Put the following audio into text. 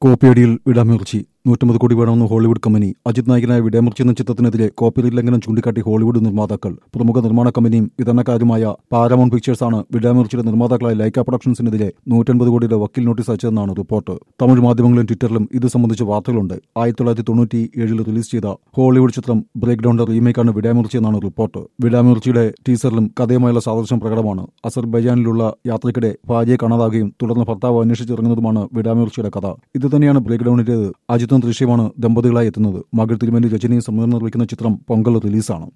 കോപ്പിയടിയിൽ വിടാമിർച്ചി നൂറ്റമ്പത് കോടി വേണമെന്ന് ഹോളിവുഡ് കമ്പനി അജിത് നായകനായ വിടാമിർച്ചി എന്ന ചിത്രത്തിനെതിരെ കോപ്പിറൈറ്റ് ലംഘനം ചൂണ്ടിക്കാട്ടി ഹോളിവുഡ് നിർമ്മാതാക്കൾ പ്രമുഖ നിർമ്മാണ കമ്പനിയും വിതരണക്കാരുമായ പാരമൗണ്ട് പിക്ചേഴ്സാണ് വിടാമിർച്ചിയുടെ നിർമ്മാതാക്കളായ ലൈക്ക പ്രൊഡക്ഷൻസിനെതിരെ നൂറ്റൻപത് കോടിയുടെ വക്കീൽ നോട്ടീസ് അയച്ചതെന്നാണ് റിപ്പോർട്ട് തമിഴ് മാധ്യമങ്ങളിലും ട്വിറ്ററിലും ഇത് സംബന്ധിച്ച് വാർത്തകളുണ്ട് ആയിരത്തി തൊള്ളായിരത്തി തൊണ്ണൂറ്റി ഏഴിൽ റിലീസ് ചെയ്ത ഹോളിവുഡ് ചിത്രം ബ്രേക്ക് ഡൌണിന്റെ റീമേക്കാണ് വിടാമിർച്ചി എന്നാണ് റിപ്പോർട്ട് വിടാമിർച്ചിയുടെ ടീസറിലും കഥയുമായുള്ള സാദൃശ്യം പ്രകടമാണ് അസർബൈജാനിലുള്ള യാത്രയ്ക്കിടെ ഭാര്യയെ കാണാതാകുകയും തുടർന്ന് ഭർത്താവ് അന്വേഷിച്ചിറങ്ങുന്നതുമാണ് വിടാമിർച്ചിയുടെ കഥ ഇത് തന്നെയാണ് ബ്രേക്ക് ഡൌണിന്റേത് അജിത്തും ദൃശ്യമാണ് ദമ്പതികളായി എത്തുന്നത് മകൾ തിരുമേനി രജനിയും സംവിധാനം നിർവഹിക്കുന്ന ചിത്രം പൊങ്കൽ റിലീസാണ്